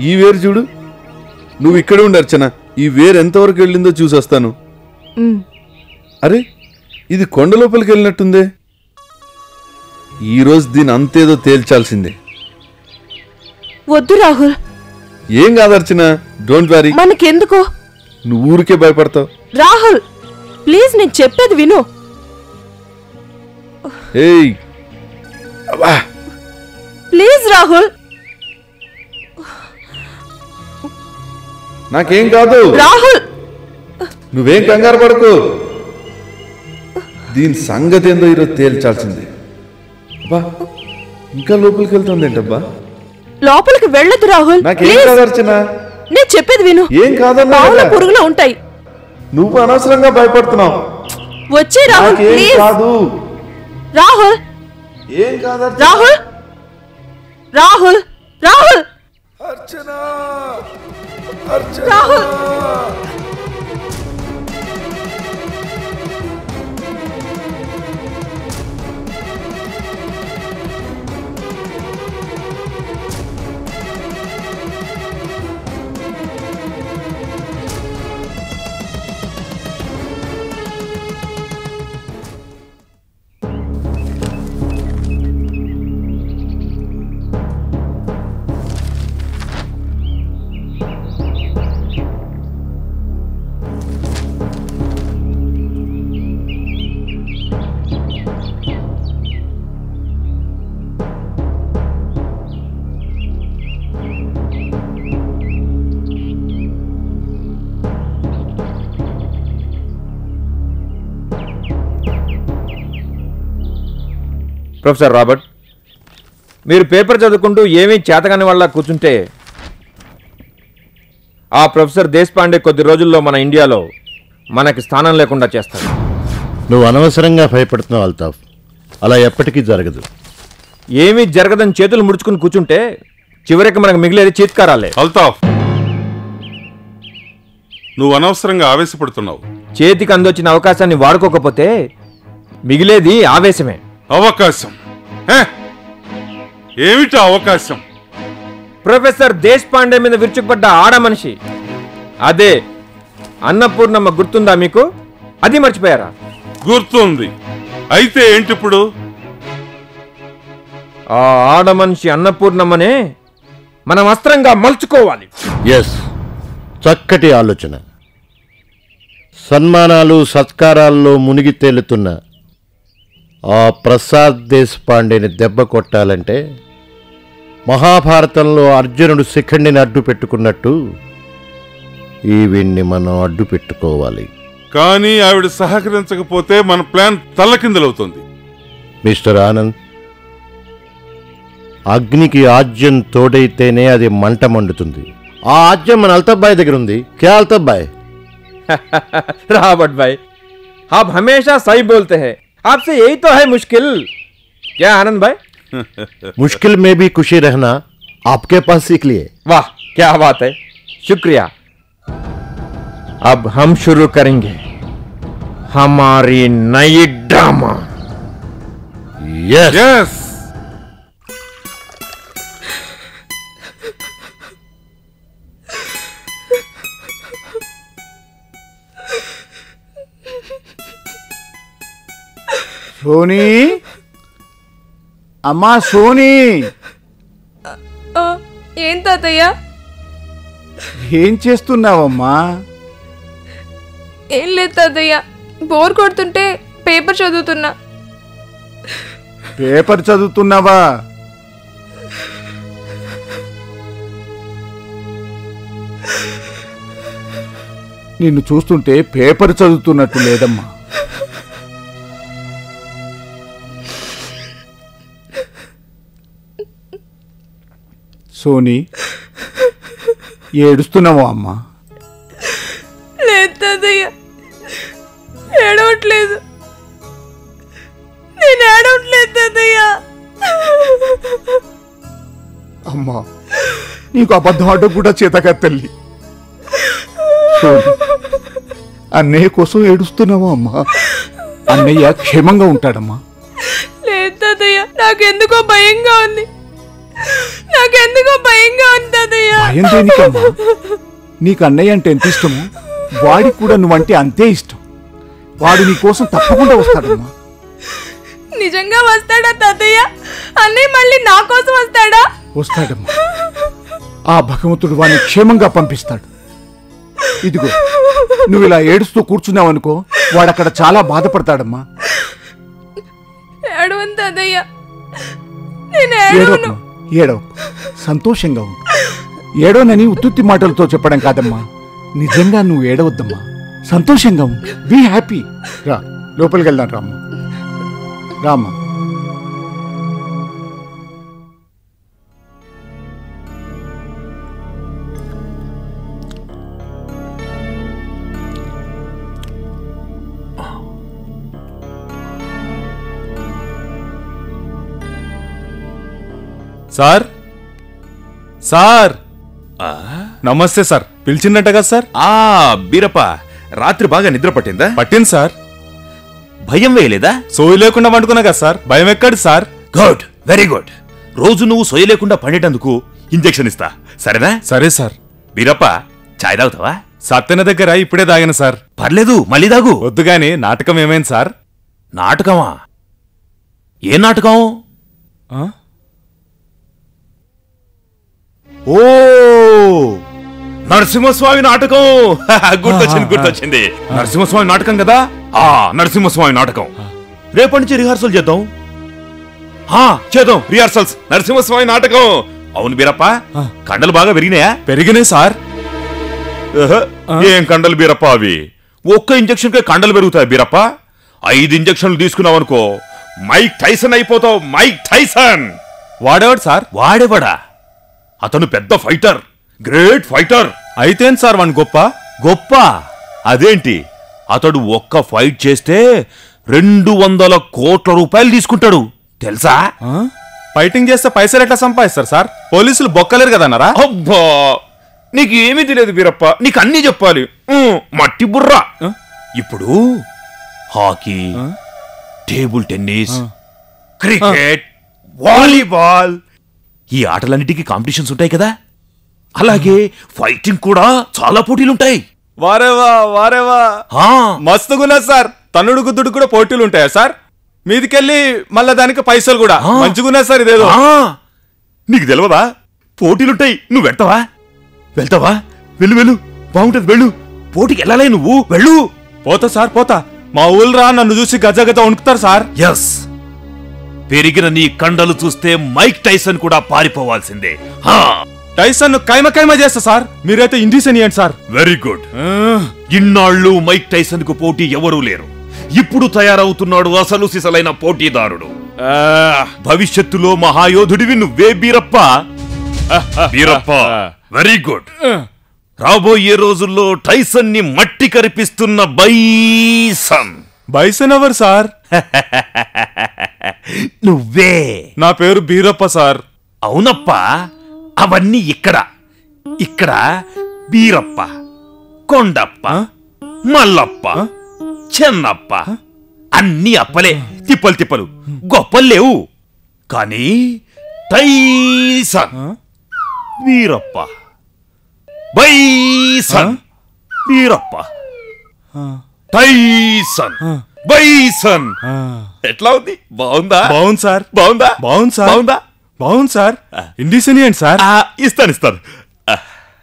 ఈ వేరు చూడు నువ్వు ఇక్కడే ఉండు అర్చన ఈ వేరు ఎంతవరకు వెళ్ళిందో చూసొస్తాను ఉమ్, అరే ఇది కొండ లోపలికి వెళ్ళినట్టుందే ఈరోజు దీని అంతేదో తేల్చాల్సిందే వద్దు రాహుల్ ఏం కాదు అర్చన డోంట్ వారీ మనకెందుకు నువ్వు ఊరికే భయపడతావు రాహుల్ ప్లీజ్ నేను చెప్పేది విను ఏయ్ అబ్బా ప్లీజ్ రాహుల్ నాకేం కాదు రాహుల్ నువ్వేం కంగారు పడకు దీని సంగతి ఏందో ఈరోజు తేల్చాల్సిందే అబ్బా ఇంకా లోపలికి వెళ్తుంది ఏంటబ్బా లోపలికి వెళ్ళొద్దు రాహుల్ నాకేం ప్లీజ్ కాదు అర్చన నేను చెప్పేది విను ఏం కాదన్నా పావుల కదా. పురుగులు ఉంటాయి నువ్వు అనవసరంగా భయపడుతున్నావు వచ్చే రాహుల్ నాకేం ప్లీజ్ కాదు రాహుల్ ఏం కాదు అర్చన. రాహుల్ రాహుల్ రాహుల్ అర్చన అర్చన రాహుల్ ప్రొఫెసర్ రాబర్ట్ మీరు పేపర్ చదువుకుంటూ ఏమీ చేతకాని వాళ్ళ కూర్చుంటే ఆ ప్రొఫెసర్ దేశపాండే కొద్ది రోజుల్లో మన ఇండియాలో మనకి స్థానం లేకుండా చేస్తాడు నువ్వు అనవసరంగా భయపడుతున్నావు అల్తాఫ్ అలా ఎప్పటికీ జరగదు ఏమీ జరగదని చేతులు ముడుచుకుని కూర్చుంటే చివరికి మనకు మిగిలేది చీత్కారాలే అల్తాఫ్ నువ్వు అనవసరంగా ఆవేశపడుతున్నావు చేతికి అందొచ్చిన అవకాశాన్ని వాడుకోకపోతే మిగిలేది ఆవేశమే అవకాశం హే? ఏమిటా అవకాశం ప్రొఫెసర్ దేశపాండే మీద విరుచుకుపడ్డ ఆడ మనిషి అదే అన్నపూర్ణమ్మ గుర్తుందా మీకు అది మర్చిపోయారా గుర్తుంది అయితే ఏంటిప్పుడు ఆ ఆడ మనిషి అన్నపూర్ణమ్మనే మనం అస్త్రంగా మలుచుకోవాలి ఎస్ చక్కటి ఆలోచన సన్మానాలు సత్కారాల్లో మునిగి తేలుతున్న ఆ ప్రసాద్ దేశపాండేని దెబ్బ కొట్టాలంటే మహాభారతంలో అర్జునుడు శిఖండిని అడ్డు పెట్టుకున్నట్టు ఈవిడ్ని మనం అడ్డు పెట్టుకోవాలి కానీ ఆవిడ సహకరించకపోతే మన ప్లాన్ తల్లకిందులవుతుంది మిస్టర్ ఆనంద్ అగ్నికి ఆజ్యం తోడైతేనే అది మంట మండుతుంది ఆ ఆజ్యం మన అల్తబ్బాయ్ దగ్గర ఉంది క్యా అల్తబ్బాయ్ रावट भाई आप हमेशा सही बोलते हैं आपसे यही तो है मुश्किल क्या आनंद भाई मुश्किल में भी खुशी रहना आपके पास सीख लिए वाह क्या बात है शुक्रिया अब हम शुरू करेंगे हमारी नई ड्रामा यस ఎస్ సోనీ అమ్మా సోనీ ఆ, ఏం తాతయ్య ఏం చేస్తున్నావమ్మా ఏం లేదు తాతయ్య బోర్ కొడుతుంటే పేపర్ చదువుతున్నా పేపర్ చదువుతున్నావా నిన్ను చూస్తుంటే పేపర్ చదువుతున్నట్టు లేదమ్మా సోనీ ఏడుస్తున్నావా అమ్మా లేదు తాతయ్య ఏడవట్లేదు నేను ఏడవట్లేదు తాతయ్య అమ్మా నీకు అబద్ధం ఆడడం కూడా చేతగా తల్లి చూడు, అన్నయ్య కోసం ఏడుస్తున్నావా అమ్మా అన్నయ్య క్షేమంగా ఉంటాడమ్మా లేదు తాతయ్య నాకెందుకో భయంగా ఉంది నాకెందుకో భయంగా ఉంది తాతయ్య భయం దేనికమ్మా నీకు అన్నయ్య అంటే ఎంత ఇష్టమో వాడికి కూడా నువ్వంటే అంతే ఇష్టం వాడు నీ కోసం తప్పకుండా వస్తాడమ్మా నిజంగా వస్తాడా తాతయ్య అన్నయ్య మళ్ళీ నా కోసం వస్తాడా వస్తాడమ్మా ఆ భగవంతుడు వాడిని క్షేమంగా పంపిస్తాడు ఇదిగో నువ్వు ఇలా ఏడుస్తూ కూర్చున్నావనుకో వాడక్కడ చాలా బాధపడతాడమ్మా ఏడవను తాతయ్య నేను ఏడవను ఏడవమ్మా ఏడవ సంతోషంగా ఉండు ఏడోనని ఉత్తుత్తి మాటలతో చెప్పడం కాదమ్మా నిజంగా నువ్వు ఏడవద్దమ్మా సంతోషంగా ఉండు బీ హ్యాపీ రా లోపలికి వెళ్దాం రామ్మా రామ్మా సార్ సార్ నమస్తే సార్ పిలిచిందట కదా సార్ ఆ బీరప్ప రాత్రి బాగా నిద్ర పట్టిందా పట్టింది సార్ భయం వేయలేదా సోయి లేకుండా వండుకున్నా కదా సార్ భయం ఎక్కడి సార్ గుడ్ వెరీ గుడ్ రోజు నువ్వు సొయ్య లేకుండా పండేటందుకు ఇంజెక్షన్ ఇస్తా సరేనా సరే సార్ బీరప్ప చాయ్ తాగుతావా సత్యన దగ్గర ఇప్పుడే దాగాను సార్ పర్లేదు మళ్ళీ తాగు వద్దు గాని నాటకం ఏమైంది సార్ నాటకమా ఏ నాటకం ఆ? ఓ నరసింహస్వామి నాటకం గుర్తొచ్చింది గుర్తొచ్చింది నరసింహస్వామి నాటకం కదా ఆ నరసింహస్వామి నాటకం రేపటి నుంచి రిహార్సల్ చేద్దాం ఆ, చేద్దాం రిహార్సల్స్ నరసింహస్వామి నాటకం అవును బీరప్ప కండలు బాగా పెరిగినాయా పెరిగినాయి సార్ ఆహా, ఏం కండలు బీరప్ప అవి ఒక్క ఇంజక్షన్ కే కండలు పెరుగుతాయి బీరప్ప ఐదు ఇంజక్షన్లు తీసుకున్నావనుకో మైక్ టైసన్ అయిపోతావు మైక్ టైసన్ వాడేవాడు సార్ వాడేవాడా అతను పెద్ద ఫైటర్ గ్రేట్ ఫైటర్ అయితేం సార్ వాడిని గొప్ప గొప్ప అదేంటి అతడు ఒక్క ఫైట్ చేస్తే రెండు వందల కోట్ల రూపాయలు తీసుకుంటాడు తెలుసా ఆ? ఫైటింగ్ చేస్తే పైసలు ఎట్లా సంపాదిస్తారు సార్ పోలీసులు బొక్కలేరు కదన్నారా అబ్బా నీకు ఏమీ తెలియదు వీరప్ప నీకు అన్నీ చెప్పాలి ఉమ్, మట్టి బుర్ర ఆ? ఇప్పుడు hockey table tennis cricket volleyball ఈ ఆటలన్నిటికీ కాంపిటీషన్స్ ఉంటాయి కదా అలాగే ఫైటింగ్ కూడా చాలా పోటీలుంటాయి వారేవా వారేవా ఆ, మస్తుగున్నా సార్ తన్నుడు గుద్దుడు కూడా పోటీలు ఉంటాయా సార్ మీదికెళ్ళి మళ్ళా దానికి పైసలు కూడా ఆ. మంచిగున్నా సార్ ఇదేదో ఆ, నీకు తెలియదా పోటీలుంటాయి నువ్వు వెళ్తావా వెళ్తావా వెళ్ళు వెళ్ళు బాగుంటది వెళ్ళు పోటీకి వెళ్ళాలే నువ్వు వెళ్ళు పోతా సార్ పోతా మా ఊళ్ళరా నన్ను చూసి గజ గజ వణుకుతారు సార్ ఎస్ పెరిగిన నీ కండలు చూస్తే మైక్ టైసన్ కూడా పారిపోవాల్సిందే టైసన్ కైమ కైమ చేస్తా సార్ మీరైతే ఇండిసన్ ఇవ్వండి సార్ వెరీ గుడ్ ఇన్నాళ్ళు మైక్ టైసన్ కు పోటీ ఎవరూ లేరు ఇప్పుడు తయారవుతున్నాడు అసలు సిసలైన పోటీదారుడు ఆ, భవిష్యత్తులో మహాయోధుడివి నువ్వే బీరప్ప బీరప్ప వెరీ గుడ్ రాబోయే రోజుల్లో టైసన్ ని మట్టి కరిపిస్తున్న బైసన్ బైసన్ ఎవరు సార్ నువ్వే నా పేరు బీరప్ప సార్ అవునప్ప అవన్నీ ఇక్కడ ఇక్కడ బీరప్ప కొండప్ప మల్లప్ప చెన్నప్ప అన్ని అప్పలే తిప్పలు తిప్పలు గొప్పలు లేవు కానీ Tyson Veerappa bison Veerappa Tyson bison ఎట్లా ఉంది బాగుందా బాగుంది సార్ బాగుందా బాగుంది సార్ బాగుందా బాగుంది సార్ ఇండిసన్ ఇవ్వండి సార్ ఆ, ఇస్తాను ఇస్తాను ఆ.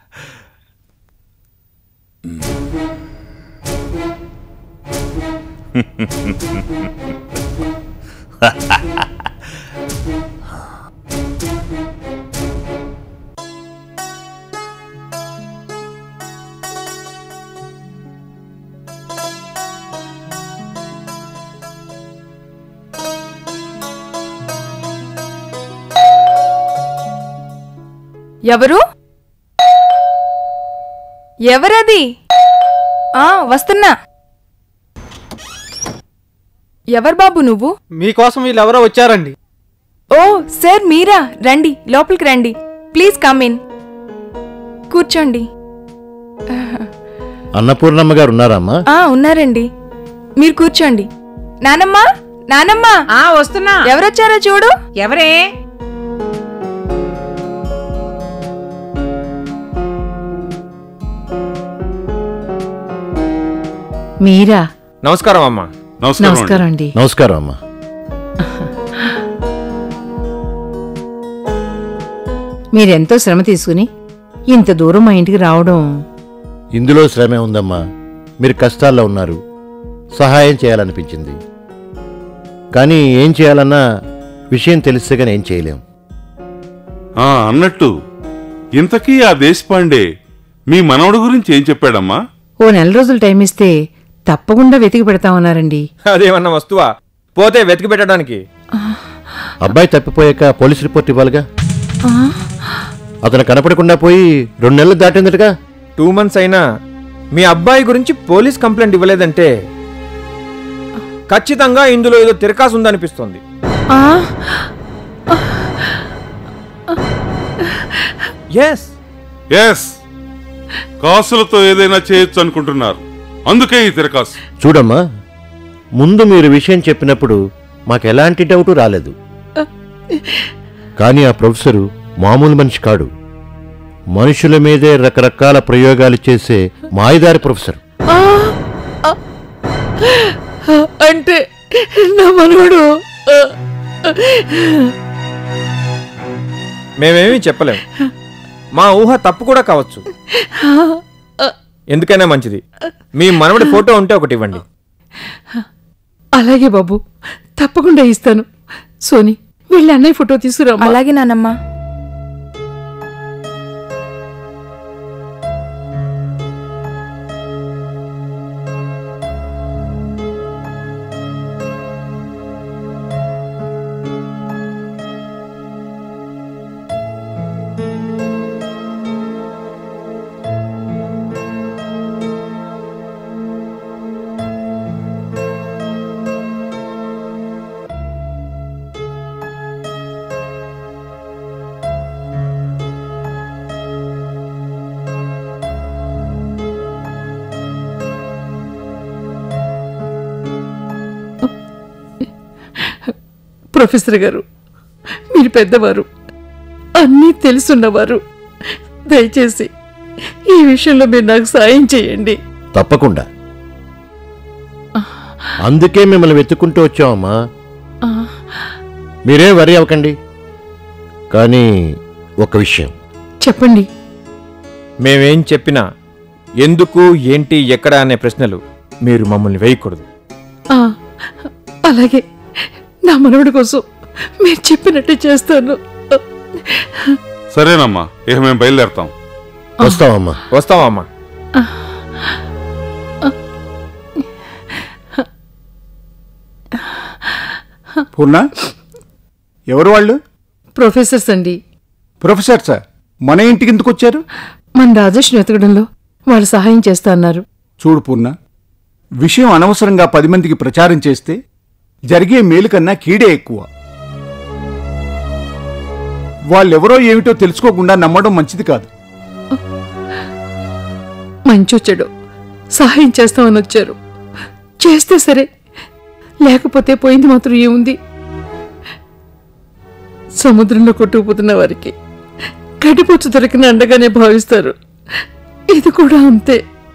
ఎవరు ఎవరది ఆ వస్తున్నా ఎవరు బాబు నువ్వు మీకోసం వీళ్ళెవరో వచ్చారండి ఓ సార్ మీరా రండి లోపలికి రండి ప్లీజ్ కమ్ ఇన్ కూర్చోండి అన్నపూర్ణమ్మ గారు ఉన్నారమ్మా ఆ ఉన్నారండి మీరు కూర్చోండి నానమ్మా నానమ్మా ఆ వస్తున్నా ఎవరొచ్చారో చూడు ఎవరే మీరా నమస్కారం అమ్మా నమస్కారం అండి. నమస్కారం అండి నమస్కారం అమ్మా మీరెంతో శ్రమ తీసుకుని ఇంత దూరం మా ఇంటికి రావడం ఇందులో శ్రమే ఉందమ్మా మీరు కష్టాల్లో ఉన్నారు సహాయం చేయాలనిపించింది కానీ ఏం చేయాలన్నా విషయం తెలిస్తే కానీ ఏం చేయలేం ఆ అన్నట్టు ఇంతకీ ఆ దేశపాండే మీ మనవడు గురించి ఏం చెప్పాడమ్మా ఓ నెల రోజులు టైం ఇస్తే తప్పకుండా వెతికి పెడతామన్నారండి అదేమన్నా వస్తువా పోతే వెతికి పెట్టడానికి అబ్బాయి తప్పిపోయాక పోలీస్ రిపోర్ట్ ఇవ్వాలిగా అతను కనపడకుండా పోయి రెండు నెలలు దాటిందటగా టూ మంత్స్ అయినా మీ అబ్బాయి గురించి పోలీస్ కంప్లైంట్ ఇవ్వలేదంటే ఖచ్చితంగా ఇందులో ఏదో తిరకాసు ఉందనిపిస్తుంది ఆ, ఎస్ ఎస్ కాసులతో ఏదైనా చేయొచ్చు అనుకుంటున్నారు అందుకే ఈ తిరకాసు చూడమ్మా ముందు మీరు విషయం చెప్పినప్పుడు మాకు ఎలాంటి డౌట్ రాలేదు కానీ ఆ ప్రొఫెసరు మామూలు మనిషి కాడు మనుషుల మీదే రకరకాల ప్రయోగాలు చేసే మాయదారి ప్రొఫెసర్ అంటే నా మనవడు ఆ, మేమేమీ చెప్పలేం మా ఊహ తప్పు కూడా కావచ్చు ఎందుకైనా మంచిది మీ మనవడి ఫోటో ఉంటే ఒకటి ఇవ్వండి అలాగే బాబు తప్పకుండా ఇస్తాను సోని వెళ్ళి అన్నయ్య ఫోటో తీసుకురా అలాగే నానమ్మా ప్రొఫెసర్ గారు మీరు పెద్దవారు అన్నీ తెలుసున్నవారు దయచేసి ఈ విషయంలో మీరు నాకు సాయం చేయండి తప్పకుండా అందుకే మిమ్మల్ని వెతుక్కుంటూ వచ్చామమ్మా మీరేం వరి అవ్వకండి కానీ ఒక విషయం చెప్పండి మేమేం చెప్పినా ఎందుకు ఏంటి ఎక్కడ అనే ప్రశ్నలు మీరు మమ్మల్ని వేయకూడదు ఆ, అలాగే నా మనవడి కోసం మీరు చెప్పినట్టు చేస్తాను సరేనమ్మా ఇక మేము బయలుదేరతాం వస్తామమ్మా వస్తామమ్మా పూర్ణ ఎవరు వాళ్ళు ప్రొఫెసర్స్ అండి ప్రొఫెసర్ సార్ మన ఇంటికి ఎందుకు వచ్చారు మన రాజేష్ని వెతకడంలో వాళ్ళు సహాయం చేస్తా అన్నారు చూడు పూర్ణ విషయం అనవసరంగా పది మందికి ప్రచారం చేస్తే జరిగే మేలు కన్నా కీడే ఎక్కువ వాళ్ళెవరో ఏమిటో తెలుసుకోకుండా నమ్మడం మంచిది కాదు మంచొచ్చాడు సహాయం చేస్తామని వచ్చారు చేస్తే సరే లేకపోతే పోయింది మాత్రం ఏముంది సముద్రంలో కొట్టుకుపోతున్న వారికి గడిపొచ్చు దొరికిన అండగానే భావిస్తారు ఇది కూడా అంతే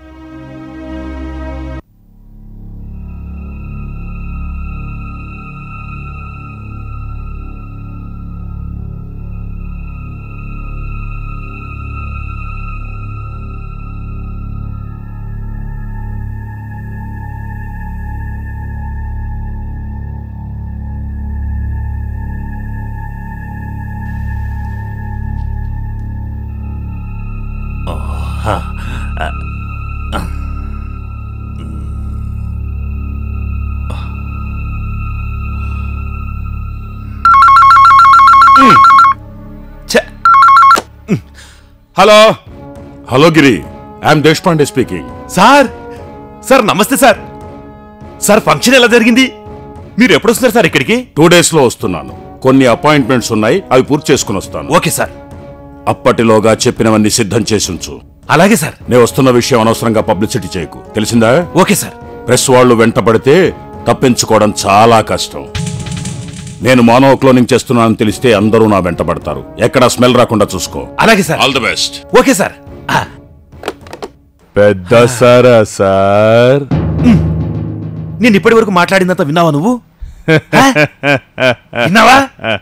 hello hello Giri I am Deshpande speaking sir sir నమస్తే సార్ సార్ ఫంక్షన్ ఎలా జరిగింది మీరు ఎప్పుడు వస్తున్నారు సార్ ఇక్కడికి టూ డేస్ లో వస్తున్నాను కొన్ని అపాయింట్మెంట్స్ ఉన్నాయి అవి పూర్తి చేసుకుని వస్తాను ఓకే సార్ అప్పటిలోగా చెప్పినవన్నీ సిద్ధం చేసి ఉంచు అలాగే సార్ నేను వస్తున్న విషయం అనవసరంగా పబ్లిసిటీ చేయకు తెలిసిందా ఓకే సార్ ప్రెస్ వాళ్ళు వెంటపడితే తప్పించుకోవడం చాలా కష్టం నేను మానవ క్లోనింగ్ చేస్తున్నానని తెలిస్తే అందరూ నా వెంటబడతారు ఎక్కడా స్మెల్ రాకుండా చూసుకో అలాగే sir all the best okay sir పెద్ద సారా సార్ నేను ఇప్పటి వరకు మాట్లాడిందంత విన్నావా నువ్వు హ? విన్నావా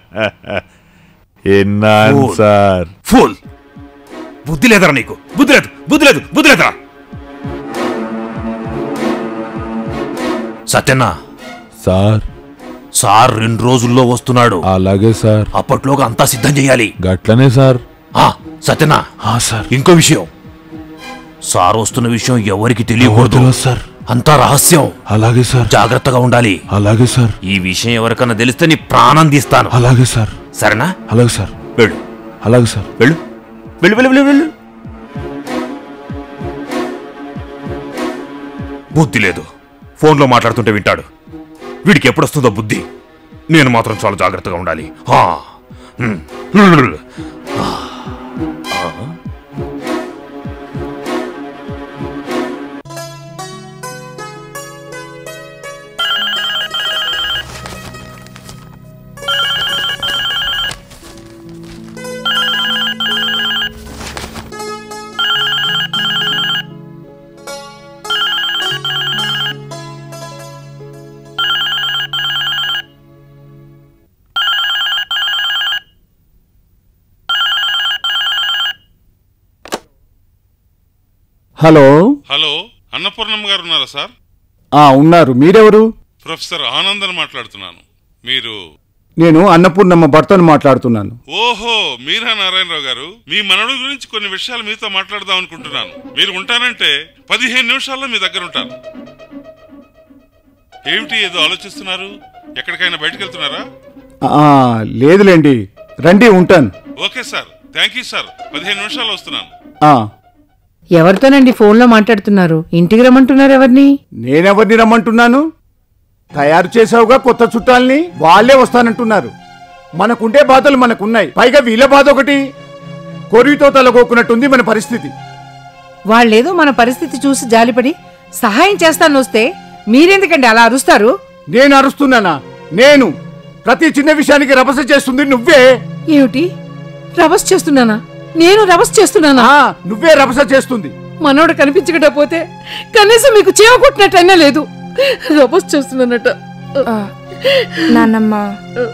విన్నాను ఫూల్. సార్ ఫూల్ బుద్ధి లేదరా నీకు బుద్ధి లేదు బుద్ధి లేదు బుద్ధి లేదరా సత్యన్న సార్ సార్ రెండు రోజుల్లో వస్తున్నాడు అలాగే సార్ అప్పట్లోగా అంతా సిద్ధం చేయాలి గట్లనే సార్ ఆ, సత్యన్న సార్ ఇంకో విషయం సార్ వస్తున్న విషయం ఎవరికి తెలియకూడదు తెలియదు సార్. అంతా రహస్యం అలాగే సార్ జాగ్రత్తగా ఉండాలి అలాగే సార్ ఈ విషయం ఎవరికన్నా తెలిస్తే నీ ప్రాణం తీస్తాను అలాగే సార్ సరేనా అలాగే సార్ వెళ్ళు అలాగే సార్ వెళ్ళు వెళ్ళు వెళ్ళు వెళ్ళు వెళ్ళు బుద్ధి లేదు ఫోన్లో మాట్లాడుతుంటే వింటాడు వీడికి ఎప్పుడు వస్తుందో బుద్ధి నేను మాత్రం చాలా జాగ్రత్తగా ఉండాలి హా. హ్మ్. ఆ. ఆ. హలో హలో అన్నపూర్ణమ్మ గారు ఉన్నారా సార్ ఆ ఉన్నారు మీరెవరు ప్రొఫెసర్ ఆనందన్ మాట్లాడుతున్నాను మీరు నేను అన్నపూర్ణమ్మ భర్తను మాట్లాడుతున్నాను ఓహో మీరా నారాయణరావు గారు మీ మనడు గురించి కొన్ని విషయాలు మీతో మాట్లాడదాం అనుకుంటున్నాను మీరు ఉంటానంటే పదిహేను నిమిషాల్లో మీ దగ్గర ఉంటాను ఏమిటి ఏదో ఆలోచిస్తున్నారు ఎక్కడికైనా బయటకు వెళ్తున్నారా ఆ, లేదులేండి రండి ఉంటాను okay sir thank you sir పదిహేను నిమిషాల్లో వస్తున్నాను ఆ, ఎవరితోనండి ఫోన్లో మాట్లాడుతున్నారు ఇంటికి రమ్మంటున్నారు ఎవరిని నేనెవరిని రమ్మంటున్నాను తయారు చేసావుగా కొత్త చుట్టాల్ని వాళ్ళే వస్తానంటున్నారు మనకుండే బాధలు మనకున్నాయి పైగా వీళ్ళ బాధ ఒకటి కొరివితో తలగోకున్నట్టుంది మన పరిస్థితి వాళ్ళేదో మన పరిస్థితి చూసి జాలిపడి సహాయం చేస్తాను వస్తే మీరెందుకండి అలా అరుస్తారు నేను అరుస్తున్నానా నేను ప్రతి చిన్న విషయానికి రభస చేస్తుంది నువ్వే ఏమిటి రవస్ చేస్తున్నానా నేను రవస్ చేస్తున్నానా నువ్వే రభస చేస్తుంది మనోడు కనిపించకపోతే కనీసం మీకు చీమ కొట్టినట్టయినా లేదు రవస్ చేస్తున్నానట నాన్నమ్మ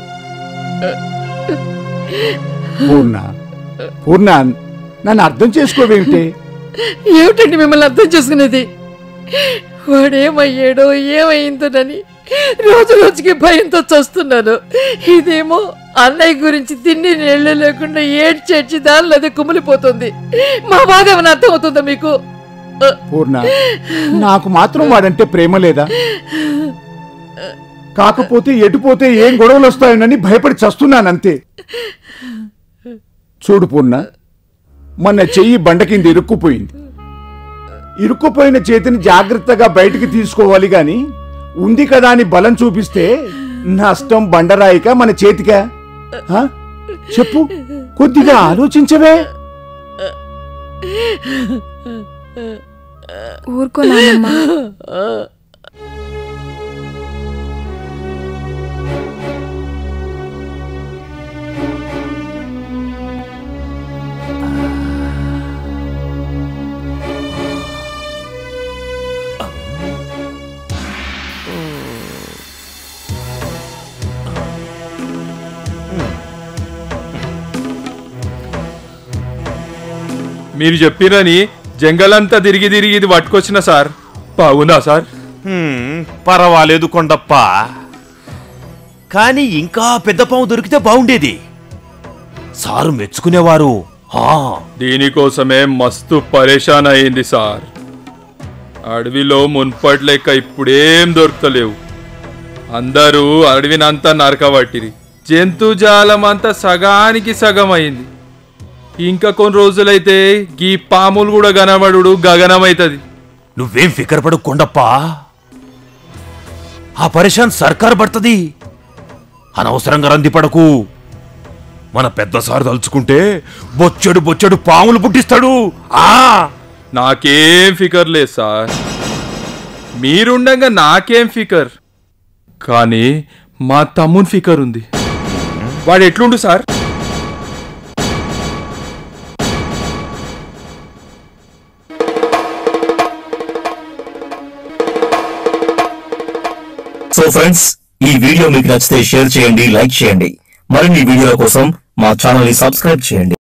పూర్ణ పూర్ణ నన్ను అర్థం చేసుకోవేమిటి ఏమిటండి మిమ్మల్ని అర్థం చేసుకునేది వాడేమయ్యాడో ఏమైందోనని రోజు రోజుకి భయంతో చస్తున్నాను ఇదేమో అన్నయ్య గురించి తిండి నీళ్లు లేకుండా ఏడ్చేడ్చి దానిలో అదే కుమిలిపోతుంది మా బాధ ఏమైనా అర్థం అవుతుందా మీకు పూర్ణ నాకు మాత్రం వాడంటే ప్రేమ లేదా కాకపోతే ఎటుపోతే ఏం గొడవలు వస్తాయోనని భయపడి చస్తున్నానంతే చూడు పూర్ణ మొన్న చెయ్యి బండ కింద ఇరుక్కుపోయింది ఇరుక్కుపోయిన చేతిని జాగ్రత్తగా బయటికి తీసుకోవాలి గాని ఉంది కదా అని బలం చూపిస్తే నష్టం బండరాయిక మన చేతికా ఆ? చెప్పు కొద్దిగా ఆలోచించవే ఊరుకో నాన్నమ్మ మీరు చెప్పిరని జంగలంతా తిరిగి తిరిగి ఇది పట్టుకొచ్చిన సార్ బాగుందా సార్ హ్మ్, పర్వాలేదు కొండప్ప కానీ ఇంకా పెద్ద పాము దొరికితే బాగుండేది సారు మెచ్చుకునేవారు హా దీనికోసమే మస్తు పరేషాన్ అయింది సార్ అడవిలో మున్పటి లెక్క ఇప్పుడేం దొరుకుతలేవు అందరూ అడవినంతా నరకబట్టిరి జంతుజాలం అంతా సగానికి సగం అయింది ఇంకా కొన్ని రోజులైతే గీ పాములు కూడా గనబడు గగనమైతది నువ్వేం ఫికర్ పడు కొండప్ప ఆ పరిశాన్ సర్కార్ పడుతుంది అనవసరంగా రంది పడకు మన పెద్ద సార్ తలుచుకుంటే బొచ్చడు బొచ్చడు పాములు పుట్టిస్తాడు ఆ నాకేం ఫికర్ లేదు సార్ మీరుండగా నాకేం ఫికర్ కానీ మా తమ్ముని ఫికర్ ఉంది వాడు ఎట్లుండు సార్ సో ఫ్రెండ్స్ ఈ వీడియో మీకు నచ్చితే షేర్ చేయండి లైక్ చేయండి మరిన్ని వీడియోల కోసం మా ఛానల్ ని సబ్స్క్రైబ్ చేయండి